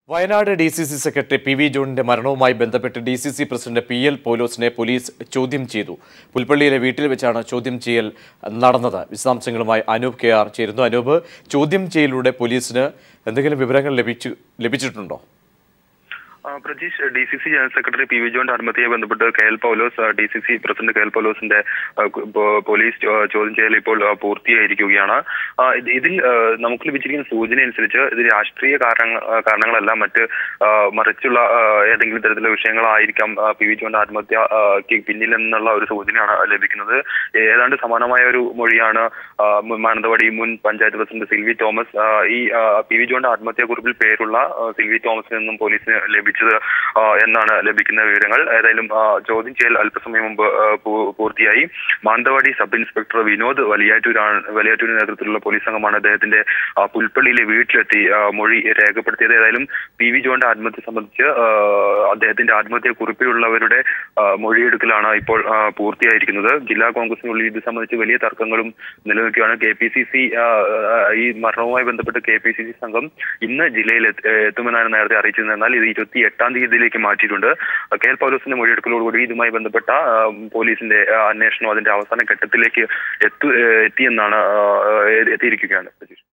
Wayanad D C C secretary P V ജോണിന്റെ മരണവുമായി ബന്ധപ്പെട്ട് D C C president P L പോലോസിനെ പോലീസ് ചോദ്യം ചെയ്തു പുൽപ്പള്ളിയിലെ വീട്ടിൽ വെച്ചാണ് ചോദ്യം ചെയ്യൽ നടന്നത് വിശദാംശങ്ങളുമായി അനൂപ് കെ ആർ ചേരുന്നു അനൂപ് ചോദ്യം ചെയ്യലിലൂടെ പോലീസിന് എന്തെങ്കിലും വിവരങ്ങൾ ലഭിച്ചു ലഭിച്ചിട്ടുണ്ടോ ആ, Prajeesh D C C general secretary P V ജോന്റെ ആത്മഹത്യയെ ബന്ധപ്പെട്ട് K L Paulose D C C president K L പൗലോസിന്റെ ആ, കു- പോ- പോലീസ് ചോ- ചോദ്യം ചെയ്യൽ ഇപ്പോൾ ആ, പൂർത്തിയായിരിക്കുകയാണ് ആ, ഇത് ഇതിൽ ആ, നമുക്ക് ലഭിച്ചിരിക്കുന്ന സൂചന അനുസരിച്ച് ഇത് രാഷ്ട്രീയ കാരണങ്ങൾ ആ, കാരണങ്ങളല്ല മറ്റ് ആ, മറിച്ചുള്ള ആ, ഏതെങ്കിലും തരത്തിലുള്ള വിഷയങ്ങളായിരിക്കാം ആ, പി വി ജോന്റെ ആത്മഹത്യക്ക് പിന്നിൽ എന്നുള്ള ഒരു സൂചനയാണ് ലഭിക്കുന്നത് ഏതാണ്ട് സമാനമായ ഒരു മൊഴിയാണ് ആ, മുൻ മാനന്തവാടി മുൻ പഞ്ചായത്ത് പ്രസിഡന്റ് സിൽവി തോമസ് ആ, ഈ ആ, പി വി ജോന്റെ ആത്മഹത്യാക്കുറിപ്പിൽ പേരുള്ള ആ, സിൽവി തോമസിൽ നിന്നും പോലീസിന് ലഭിച്ചത് ആ, എന്നാണ് ലഭിക്കുന്ന വിവരങ്ങൾ ഏതായാലും ആ, ചോദ്യം ചെയ്യൽ അല്പസമയം മുമ്പ് ആ, പൂ- പൂർത്തിയായി മാനന്തവാടി സബ് ഇൻസ്പെക്ടർ വിനോദ് വലിയാറ്റൂരാണ് വലിയാറ്റൂരിന്റെ നേതൃത്വത്തിലുള്ള പോലീസ് സംഘമാണ് അദ്ദേഹത്തിന്റെ ആ, പുൽപ്പള്ളിയിലെ വീട്ടിലെത്തി ആ, മൊഴി രേഖപ്പെടുത്തിയത് ഏതായാലും പി വി ജോന്റെ ആത്മഹത്യ സംബന്ധിച്ച് ആ, അദ്ദേഹത്തിന്റെ ആത്മഹത്യ കുറിപ്പിലുള്ളവരുടെ ആ, മൊഴിയെടുക്കലാണ് ഇപ്പോൾ ആ, പൂർത്തിയായിരിക്കുന്നത് ജില്ലാ കോൺഗ്രസിനുള്ളിൽ ഇത് സംബന്ധിച്ച് വലിയ തർക്കങ്ങളും നിലനിൽക്കുകയാണ് കെ പി സി സി ഈ മരണവുമായി ബന്ധപ്പെട്ട് കെ പി സി സി സംഘം ഇന്ന് ജില്ലയിൽ എത്ത- ഏ, എത്തുമെന്നാണ് നേരത്തെ അറിയിച്ചിരുന്നത് എന്നാൽ ഇത് ഇരുപത്തി എട്ടാം തീയതിയിലേക്ക് മാറ്റിയിട്ടുണ്ട് കെ എൽ പൗലോസിന്റെ മൊഴിയെടുക്കലോടുകൂടി ഇതുമായി ബന്ധപ്പെട്ട ആ, പോലീസിന്റെ ആ, അന്വേഷണം അതിന്റെ അവസാന ഘട്ടത്തിലേക്ക് എത്തു ഏ, എത്തിയെന്നാണ് ആ, ഏ, എത്തിയിരിക്കുകയാണ് സതീഷ്